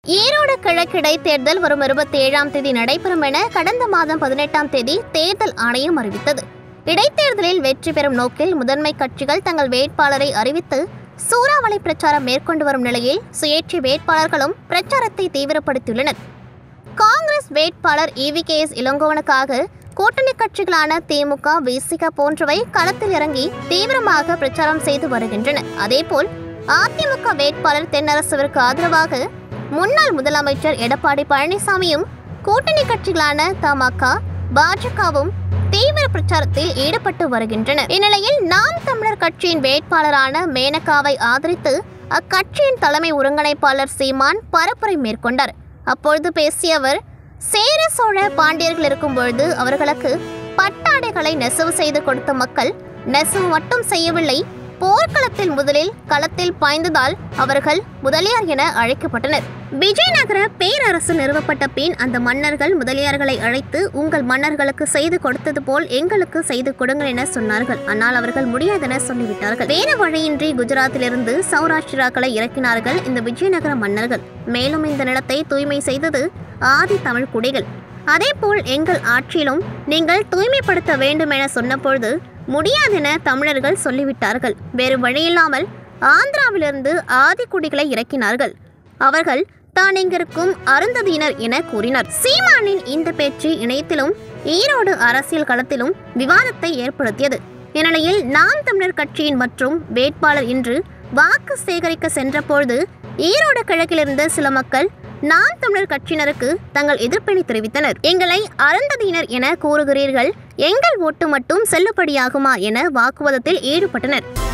ஈரோடு கிழக்கு இடைத்தேர்தல் வரும் இருபத்தி ஏழாம் தேதி நடைபெறும் என கடந்த மாதம் பதினெட்டாம் தேதி தேர்தல் ஆணையம் அறிவித்தது இடைத்தேர்தலில் வெற்றி பெறும் நோக்கில் முதன்மை கட்சிகள் தங்கள் வேட்பாளரை அறிவித்து சூறாவளி பிரச்சாரம் மேற்கொண்டு வரும் நிலையில் சுயேட்சை வேட்பாளர்களும் பிரச்சாரத்தை தீவிரப்படுத்தியுள்ளனர் காங்கிரஸ் வேட்பாளர் இவிகேஎஸ் இளங்கோவனுக்காக கூட்டணி கட்சிகளான திமுக விசிக போன்றவை களத்தில் இறங்கி தீவிரமாக பிரச்சாரம் செய்து வருகின்றன அதேபோல் அதிமுக வேட்பாளர் தென்னரசுவிற்கு ஆதரவாக முன்னாள் முதலமைச்சர் எடப்பாடி பழனிசாமியும் கூட்டணி கட்சிகளான தமாக பாஜகவும் தீவிர பிரச்சாரத்தில் ஈடுபட்டு வருகின்றனர் இந்நிலையில் நாம் தமிழர் கட்சியின் வேட்பாளரான மேனகாவை ஆதரித்து அக்கட்சியின் தலைமை ஒருங்கிணைப்பாளர் சீமான் பரப்புரை மேற்கொண்டார் அப்பொழுது பேசிய அவர் சேர சோழ பாண்டியர்கள் இருக்கும் பொழுது அவர்களுக்கு பட்டாடைகளை நெசவு செய்து கொடுத்த மக்கள் நெசவு மட்டும் செய்யவில்லை போர்க்களத்தில் முதலில் களத்தில் பாய்ந்ததால் அவர்கள் முதலியார் என அழைக்கப்பட்டனர் விஜயநகர பேரரசு நிறுவப்பட்ட பின் அந்த மன்னர்கள் முதலியார்களை அழைத்து உங்கள் மன்னர்களுக்கு செய்து கொடுத்தது போல் எங்களுக்கு செய்து கொடுங்கள் என சொன்னார்கள் ஆனால் அவர்கள் முடியாதென சொல்லிவிட்டார்கள் வேறு வழியின்றி குஜராத்திலிருந்து சௌராஷ்டிராக்களை இறக்கினார்கள் இந்த விஜயநகர மன்னர்கள் மேலும் இந்த நிலத்தை தூய்மை செய்தது ஆதி தமிழ் குடிகள் அதேபோல் எங்கள் ஆட்சியிலும் நீங்கள் தூய்மைப்படுத்த வேண்டும் என சொன்னபொழுது முடியாதென தமிழர்கள் சொல்லிவிட்டார்கள் வேறு வழியில்லாமல் ஆந்திராவிலிருந்து ஆதிக்குடிகளை இறக்கினார்கள் அவர்கள் தான் இங்கிருக்கும் அருந்ததியினர் என கூறினர் சீமானின் இந்த பேச்சு இணையத்திலும் ஈரோடு அரசியல் களத்திலும் விவாதத்தை ஏற்படுத்தியது இந்நிலையில் நாம் தமிழர் கட்சியின் மற்றும் வேட்பாளர் இன்று வாக்கு சேகரிக்க சென்றபொழுது ஈரோடு கிழக்கிலிருந்து சில மக்கள் நாம் தமிழர் கட்சியினருக்கு தங்கள் எதிர்ப்பினை தெரிவித்தனர் எங்களை அருந்ததியினர் என கூறுகிறீர்கள் எங்கள் ஓட்டு மட்டும் செல்லுபடியாகுமா என வாக்குவாதத்தில் ஈடுபட்டனர்